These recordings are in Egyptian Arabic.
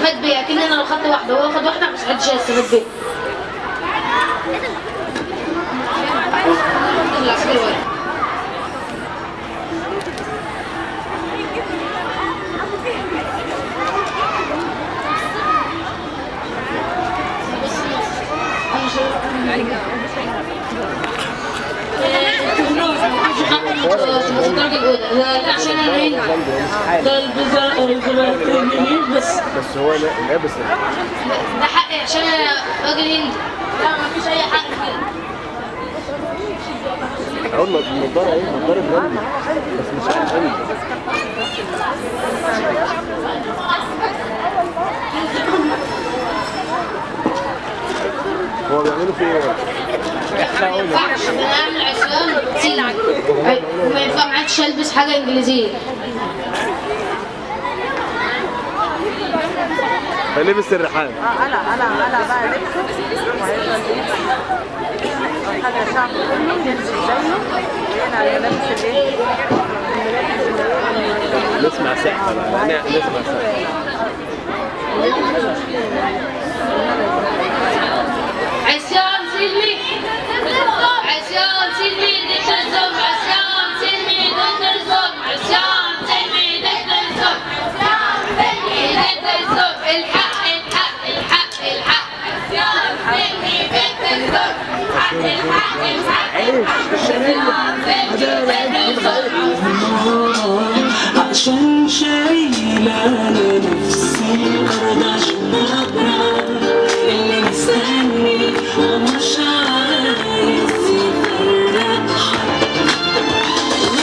هيستفاد بيها اكن انا لو خدت واحده وهو خد واحده مش محدش هيستفاد بيها لا، حلوة. الدرجة الأولى ده عشان أنا هنا ده البزر بس بس هو لا- لابس ده حقي عشان انا راجل هندي لا مفيش اي حق كده اقول لك النضاره ايه نضاره براندي بس مش عارف قوي هو بيعملوا فيه ايه؟ ما ينفعش انا اعمل عصيان صيني وما ينفع ما عادش البس حاجه انجليزيه فلبس الريحان انا انا انا بقى لبسه وهيفضل ايه حاجه شعب كله يلبس زيه وهنا لابس الايه نسمع سقفه بقى ن- نسمع سقفه عصيان سلمي عصيان سلمي دكتور الزوم عصيان سلمي دكتور الزوم عصيان سلمي دكتور الزوم عصيان سلمي دكتور الزوم الحق الحق الحق الحق عصيان سلمي دكتور الزوم الحق الحق الحق عصيان سلمي دكتور الزوم عشان شايلة نفس الأرض عشان أقرأ اللي مستني ومش عايز يفرق حد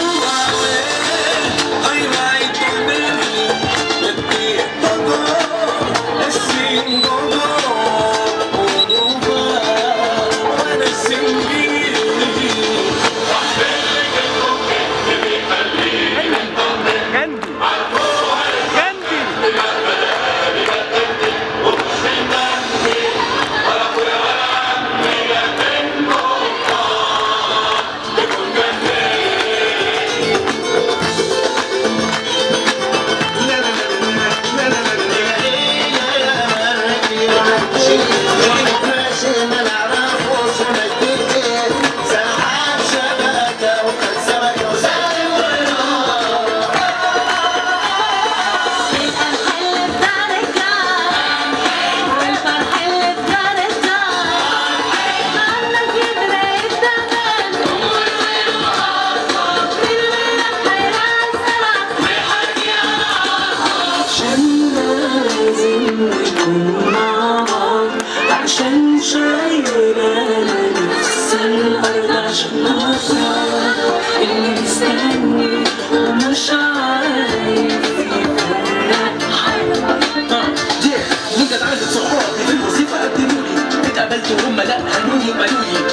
جندي جندي عشان لازم نكون مع بعض عشان شايلة نفس الأرض عشان أقرأ اللي مستني ومش عايز يفرق حد مدة عدد صعوبات في الوظيفة قدمولي اتقبلت وهم لا هنوني وقالولي